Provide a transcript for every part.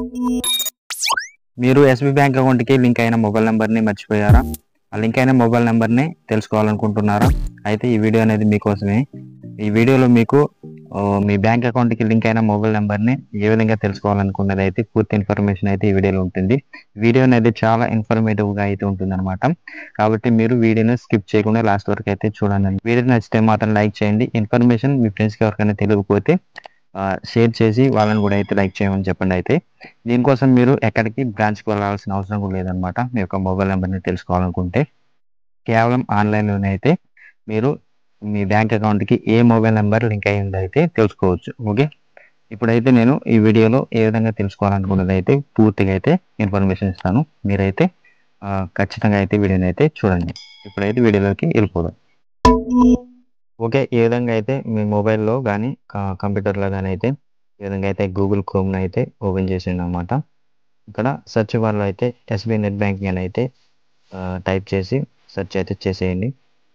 మీరు SB bank అకౌంట్కి link అయిన మొబైల్ నెంబర్ని మర్చిపోయారా ఆ లింక్ అయిన మొబైల్ నెంబర్ని తెలుసుకోవాలనుకుంటున్నారా అయితే ఈ వీడియో అనేది మీకోసమే ఈ వీడియోలో మీకు ఆ, మీ బ్యాంక్ అకౌంట్కి లింక్ అయిన మొబైల్ నెంబర్ని ఏ విధంగా తెలుసుకోవాలనుకున్నది అయితే పూర్తి ఇన్ఫర్మేషన్ అయితే ఈ వీడియోలో ఉంటుంది వీడియో అనేది చాలా ఇన్ఫర్మేటివ్గా అయితే ఉంటుంది కాబట్టి మీరు వీడియోని స్కిప్ చేయకుండా లాస్ట్ వరకు అయితే చూడండి వీడియో నచ్చితే మాత్రం లైక్ చేయండి ఇన్ఫర్మేషన్ మీ ఫ్రెండ్స్కి ఎవరికైనా తెలియకపోతే షేర్ చేసి వాళ్ళని కూడా అయితే లైక్ చేయమని చెప్పండి అయితే దీనికోసం మీరు ఎక్కడికి బ్రాంచ్కి వెళ్ళాల్సిన అవసరం కూడా లేదనమాట మీ యొక్క మొబైల్ నెంబర్ని తెలుసుకోవాలనుకుంటే కేవలం ఆన్లైన్లోనే అయితే మీరు మీ బ్యాంక్ అకౌంట్కి ఏ మొబైల్ నెంబర్ లింక్ అయి ఉందో అయితే తెలుసుకోవచ్చు ఓకే ఇప్పుడైతే నేను ఈ వీడియోలో ఏ విధంగా తెలుసుకోవాలనుకున్నది అయితే పూర్తిగా అయితే ఇన్ఫర్మేషన్ ఇస్తాను మీరైతే ఆ, ఖచ్చితంగా అయితే వీడియోని అయితే చూడండి ఇప్పుడైతే వీడియోలోకి వెళ్ళిపోదాం ఓకే ఈ విధంగా అయితే మీ మొబైల్లో కానీ కంప్యూటర్లో కానీ అయితే ఈ విధంగా అయితే గూగుల్ క్రోమ్ని అయితే ఓపెన్ చేసిండు అనమాట ఇక్కడ సెర్చ్ బార్లో అయితే ఎస్బీఐ నెట్ బ్యాంకింగ్ అని అయితే టైప్ చేసి సెర్చ్ అయితే చేసేయండి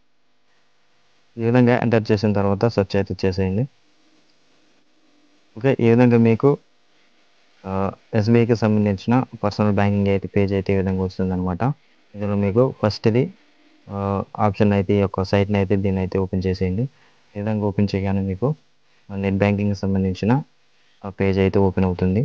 ఈ విధంగా ఎంటర్ చేసిన తర్వాత సెర్చ్ అయితే చేసేయండి ఓకే ఈ విధంగా మీకు ఎస్బీఐకి సంబంధించిన పర్సనల్ బ్యాంకింగ్ అయితే పేజ్ అయితే ఈ విధంగా వస్తుంది అనమాట ఇందులో మీకు ఫస్ట్ది ఆప్షన్ అయితే ఈ యొక్క సైట్ని అయితే దీన్ని అయితే ఓపెన్ చేసేయండి ఈ విధంగా ఓపెన్ చేయగానే మీకు నెట్ బ్యాంకింగ్కి సంబంధించిన పేజ్ అయితే ఓపెన్ అవుతుంది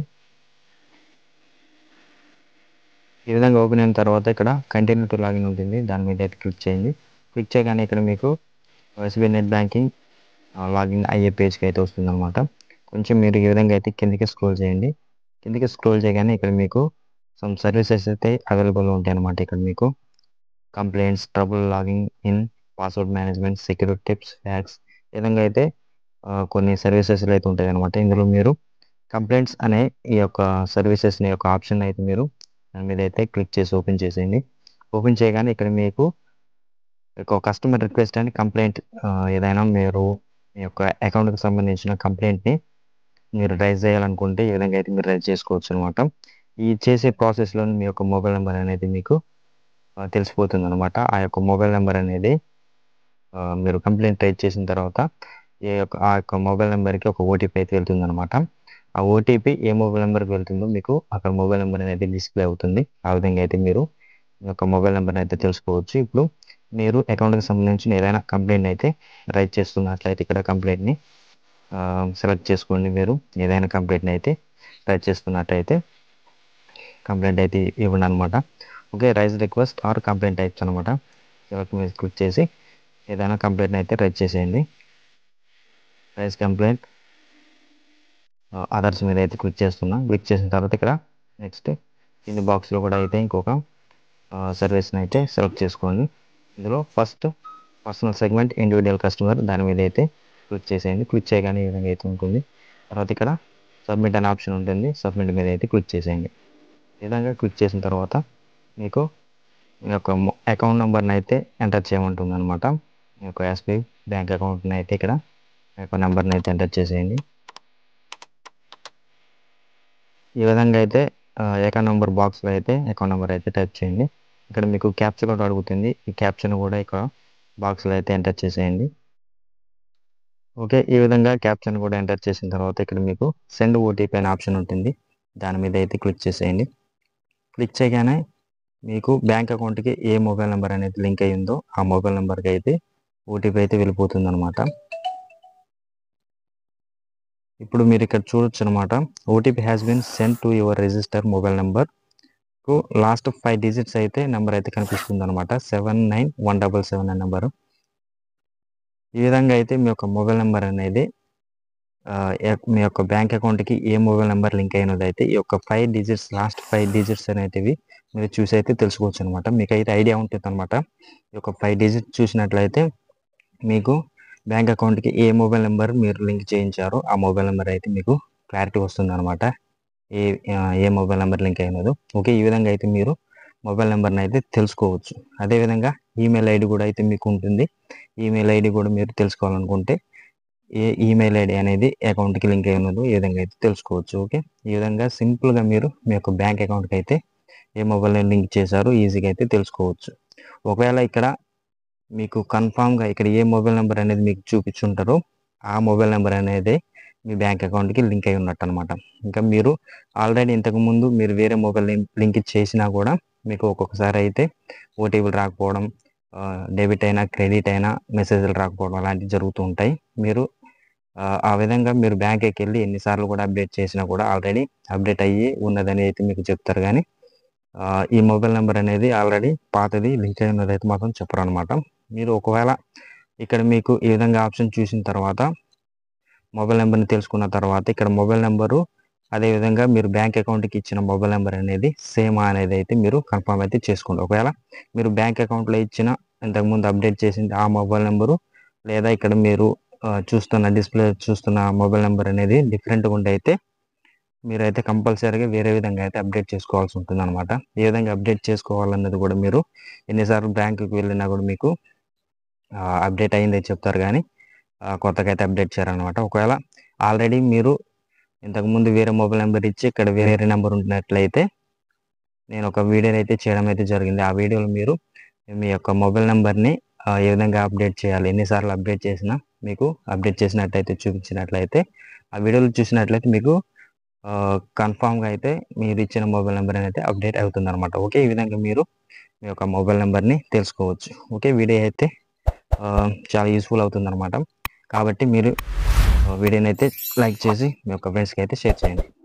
ఈ విధంగా ఓపెన్ అయిన తర్వాత ఇక్కడ కంటిన్యూ టు లాగిన్ ఉంటుంది దాని మీద అయితే క్లిక్ చేయండి క్లిక్ చేయగానే ఇక్కడ మీకు ఎస్బీఐ నెట్ బ్యాంకింగ్ లాగిన్ అయ్యే పేజ్కి అయితే వస్తుంది అనమాట కొంచెం మీరు ఈ విధంగా అయితే కిందకి స్క్రోల్ చేయండి కిందకి స్క్రోల్ చేయగానే ఇక్కడ మీకు సమ్ సర్వీసెస్ అయితే అవైలబుల్ ఉంటాయి అనమాట ఇక్కడ మీకు complaints trouble logging in password management security tips hacks ఈ విధంగా అయితే ఆ, కొన్ని సర్వీసెస్ అయితే ఉంటాయి అనమాట ఇందులో మీరు కంప్లైంట్స్ అనే ఈ యొక్క సర్వీసెస్ని యొక్క ఆప్షన్ అయితే మీరు దాని మీద అయితే క్లిక్ చేసి ఓపెన్ చేసేయండి ఓపెన్ చేయగానే ఇక్కడ మీకు ఒక కస్టమర్ రిక్వెస్ట్ అని కంప్లైంట్ ఏదైనా మీరు మీ యొక్క అకౌంట్కి సంబంధించిన కంప్లైంట్ని మీరు రైజ్ చేయాలనుకుంటే ఈ విధంగా అయితే మీరు రైజ్ చేసుకోవచ్చు అనమాట ఈ చేసే ప్రాసెస్లో మీ యొక్క మొబైల్ నెంబర్ అనేది మీకు ఆ, తెలిసిపోతుంది అనమాట ఆ యొక్క మొబైల్ నెంబర్ అనేది ఆ, మీరు కంప్లైంట్ రైజ్ చేసిన తర్వాత ఏ యొక్క ఆ యొక్క మొబైల్ నెంబర్కి ఒక ఓటీపీ అయితే వెళ్తుంది అనమాట ఆ ఓటీపీ ఏ మొబైల్ నెంబర్కి వెళ్తుందో మీకు అక్కడ మొబైల్ నెంబర్ అనేది డిస్ప్లే అవుతుంది ఆ విధంగా అయితే మీరు మీ యొక్క మొబైల్ నెంబర్ అయితే తెలుసుకోవచ్చు ఇప్పుడు మీరు అకౌంట్కి సంబంధించిన ఏదైనా కంప్లైంట్ అయితే రైజ్ చేస్తున్నట్లయితే ఇక్కడ కంప్లైంట్ని సెలెక్ట్ చేసుకోండి మీరు ఏదైనా కంప్లైంట్ని అయితే రైజ్ చేస్తున్నట్టయితే కంప్లైంట్ అయితే ఇవ్వండి అనమాట okay raise request or complaint types అనమాట సెలెక్ట్ మీద క్లిక్ చేసి ఏదైనా కంప్లైంట్ అయితే రైజ్ చేసేయండి రైజ్ కంప్లైంట్ అదర్స్ మీద అయితే క్లిక్ చేస్తున్నా క్లిక్ చేసిన తర్వాత ఇక్కడ నెక్స్ట్ కింది బాక్స్లో కూడా అయితే ఇంకొక సర్వీస్ని అయితే సెలెక్ట్ చేసుకోండి ఇందులో first personal segment individual customer దాని మీద అయితే క్లిక్ చేసేయండి క్లిక్ చేయగానే ఈ విధంగా అయితే ఉంటుంది తర్వాత ఇక్కడ సబ్మిట్ అనే ఆప్షన్ ఉంటుంది సబ్మిట్ మీద అయితే క్లిక్ చేసేయండి ఈ విధంగా క్లిక్ చేసిన తర్వాత మీకు మీ యొక్క అకౌంట్ నెంబర్ని అయితే ఎంటర్ చేయమంటుంది అనమాట మీ యొక్క ఎస్బీఐ బ్యాంక్ అకౌంట్ని అయితే ఇక్కడ మీ యొక్క నెంబర్ని అయితే ఎంటర్ చేసేయండి ఈ విధంగా అయితే అకౌంట్ నెంబర్ బాక్స్లో అయితే అకౌంట్ నెంబర్ అయితే టైప్ చేయండి ఇక్కడ మీకు క్యాప్చర్ కూడా అడుగుతుంది ఈ క్యాప్చర్ని కూడా ఇక్కడ బాక్స్లో అయితే ఎంటర్ చేసేయండి ఓకే ఈ విధంగా క్యాప్చర్ని కూడా ఎంటర్ చేసిన తర్వాత ఇక్కడ మీకు సెండ్ ఓటీపీ అనే ఆప్షన్ ఉంటుంది దాని మీద అయితే క్లిక్ చేసేయండి క్లిక్ చేయగానే మీకు బ్యాంక్ అకౌంట్కి ఏ మొబైల్ నెంబర్ అనేది లింక్ అయి ఉందో ఆ మొబైల్ నెంబర్కి అయితే ఓటీపీ అయితే వెళ్ళిపోతుంది అనమాట ఇప్పుడు మీరు ఇక్కడ చూడొచ్చు అనమాట OTP has been sent to your register mobile number కు లాస్ట్ ఫైవ్ డిజిట్స్ అయితే నెంబర్ అయితే కనిపిస్తుంది అనమాట seven nine one double seven అనే నెంబర్ ఈ విధంగా అయితే మీ యొక్క మొబైల్ నెంబర్ అనేది ఆ, ఎ- మీ యొక్క బ్యాంక్ అకౌంట్కి ఏ మొబైల్ నెంబర్ లింక్ అయినది అయితే ఈ యొక్క five digits last five digits అనేటివి మీరు చూసి అయితే తెలుసుకోవచ్చు అనమాట మీకు అయితే ఐడియా ఉంటుంది అనమాట ఈ యొక్క ఫైవ్ డిజిట్స్ చూసినట్లయితే మీకు బ్యాంక్ అకౌంట్కి ఏ మొబైల్ నెంబర్ మీరు లింక్ చేయించారో ఆ మొబైల్ నెంబర్ అయితే మీకు క్లారిటీ వస్తుంది అనమాట ఏ ఆ, ఏ మొబైల్ నెంబర్ లింక్ అయినదో ఓకే ఈ విధంగా అయితే మీరు మొబైల్ నెంబర్ని అయితే తెలుసుకోవచ్చు అదేవిధంగా ఈమెయిల్ ఐడి కూడా అయితే మీకు ఉంటుంది ఈమెయిల్ ఐడి కూడా మీరు తెలుసుకోవాలనుకుంటే ఏ ఈమెయిల్ ఐడి అనేది అకౌంట్కి లింక్ అయి ఉన్నదో ఈ విధంగా అయితే తెలుసుకోవచ్చు ఓకే ఈ విధంగా సింపుల్గా మీరు మీ యొక్క బ్యాంక్ అకౌంట్కి అయితే ఏ మొబైల్ లింక్ చేశారో ఈజీగా అయితే తెలుసుకోవచ్చు ఒకవేళ ఇక్కడ మీకు కన్ఫామ్గా ఇక్కడ ఏ మొబైల్ నెంబర్ అనేది మీకు చూపించుంటారో ఆ మొబైల్ నెంబర్ అనేది మీ బ్యాంక్ అకౌంట్కి లింక్ అయి ఉన్నట్టు అనమాట ఇంకా మీరు ఆల్రెడీ ఇంతకుముందు మీరు వేరే మొబైల్ లింక్ చేసినా కూడా మీకు ఒక్కొక్కసారి అయితే ఓటీపీలు రాకపోవడం డెబిట్ అయినా క్రెడిట్ అయినా మెసేజ్లు రాకపోవడం అలాంటివి జరుగుతూ ఉంటాయి మీరు ఆ, ఆ విధంగా మీరు బ్యాంక్కి వెళ్ళి ఎన్నిసార్లు కూడా అప్డేట్ చేసినా కూడా ఆల్రెడీ అప్డేట్ అయ్యి ఉన్నదని అయితే మీకు చెప్తారు కానీ ఆ, ఈ మొబైల్ నెంబర్ అనేది ఆల్రెడీ పాతది లింక్ అయి ఉన్నది అయితే మాత్రం చెప్పరు అనమాట మీరు ఒకవేళ ఇక్కడ మీకు ఈ విధంగా ఆప్షన్ చూసిన తర్వాత మొబైల్ నెంబర్ని తెలుసుకున్న తర్వాత ఇక్కడ మొబైల్ నెంబరు అదేవిధంగా మీరు బ్యాంక్ అకౌంట్కి ఇచ్చిన మొబైల్ నెంబర్ అనేది సేమ్ అనేది అయితే మీరు కన్ఫర్మ్ అయితే చేసుకోండి ఒకవేళ మీరు బ్యాంక్ అకౌంట్లో ఇచ్చిన ఇంతకుముందు అప్డేట్ చేసింది ఆ మొబైల్ నెంబరు లేదా ఇక్కడ మీరు ఆ, చూస్తున్న డిస్ప్లే చూస్తున్న మొబైల్ నెంబర్ అనేది డిఫరెంట్గా ఉండి అయితే మీరైతే కంపల్సరీగా వేరే విధంగా అయితే అప్డేట్ చేసుకోవాల్సి ఉంటుంది అనమాట ఏ విధంగా అప్డేట్ చేసుకోవాలన్నది కూడా మీరు ఎన్నిసార్లు బ్యాంకుకి వెళ్ళినా కూడా మీకు అప్డేట్ అయింది చెప్తారు కానీ ఆ, కొత్తగా అయితే అప్డేట్ చేయాలన్నమాట ఒకవేళ ఆల్రెడీ మీరు ఇంతకుముందు వేరే మొబైల్ నెంబర్ ఇచ్చి ఇక్కడ వేరే నెంబర్ ఉంటున్నట్లయితే నేను ఒక వీడియో అయితే చేయడం అయితే జరిగింది ఆ వీడియోలో మీరు మీ యొక్క మొబైల్ నెంబర్ని ఏ విధంగా అప్డేట్ చేయాలి ఎన్నిసార్లు అప్డేట్ చేసినా మీకు అప్డేట్ చేసినట్లయితే చూపించినట్లయితే ఆ వీడియోలో చూసినట్లయితే మీకు కన్ఫామ్గా అయితే మీరు ఇచ్చిన మొబైల్ నెంబర్ అయితే అప్డేట్ అవుతుంది అనమాట ఓకే ఈ విధంగా మీరు మీ యొక్క మొబైల్ నెంబర్ని తెలుసుకోవచ్చు ఓకే వీడియో అయితే ఆ, చాలా యూస్ఫుల్ అవుతుంది అనమాట కాబట్టి మీరు వీడియోని అయితే లైక్ చేసి మీ యొక్క ఫ్రెండ్స్కి అయితే షేర్ చేయండి